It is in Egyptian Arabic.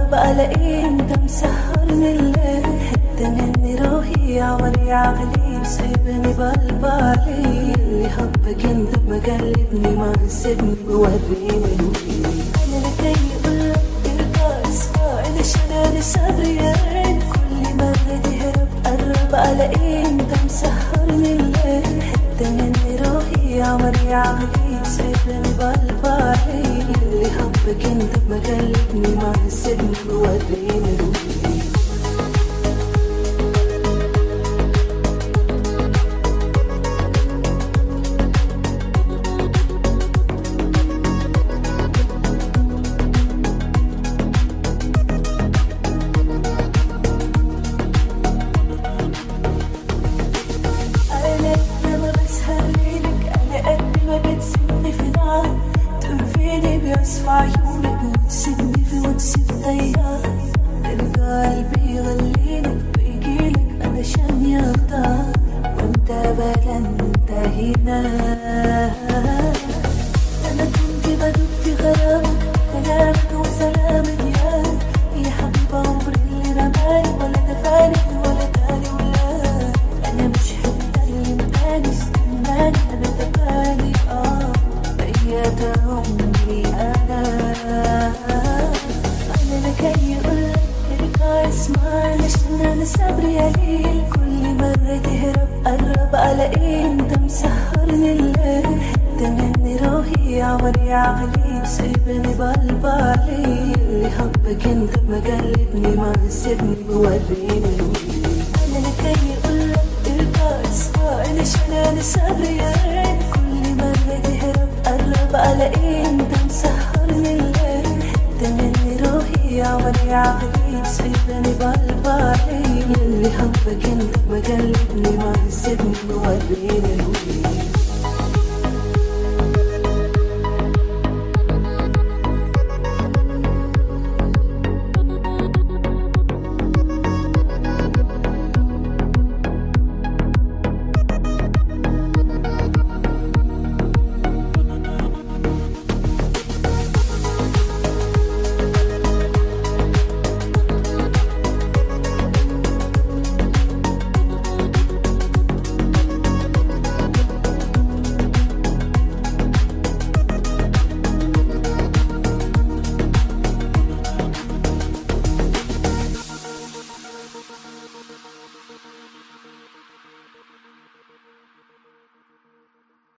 قرب الاقي انت مسهرني الليل حتة مني روحي عمري عقلي وسايبني بالبالي اللي حبك انت مقلبني ما سيبني بوريني الوحيد انا لكي اقولك ترضى اسمع علشان انا صبري يا عين كل مرة تهرب قرب الاقي انت مسهرني الليل حتة مني روحي عمري عقلي سايبني بالبالي اللي حبك انت مقلبني ما سيبني بوريني الوحيد أنا لما بسهر ليلك أنا قد ما بتسيبني في نار ترفيني بيصفى عيونك وتسيبني في وتسيب طيار ترجع قلبي يغليلك ويجيلك علشان يختار وانت بلا انت هنا أنا كنت بدوب في غرامك كلامك وسلامك يا يا حبيب عمري اللي رماني ولا دفاني ولا تاني ولا أنا مش هتكلم تاني استناني أنا تباني آه بقيت عمري أنا أنا لكي أقولك ارجع اسمع علشان أنا صبري قليل كل مرة تهرب قرب ألاقي أنت مسهرني الليل حتة مني روحي عمري عقلي وسايبني بالبالي اللي حبك انت مقلبني ما سيبني بوريني الوحيد انا لكي اقولك ارجع اسمع علشان انا صبري يا عين كل مرة تهرب قرب الاقي انت مسهرني الليل حتة مني روحي عمري عقلي سايبني بالبالي اللي حبك انت مقلبني ما سيبني بوريني الوحيد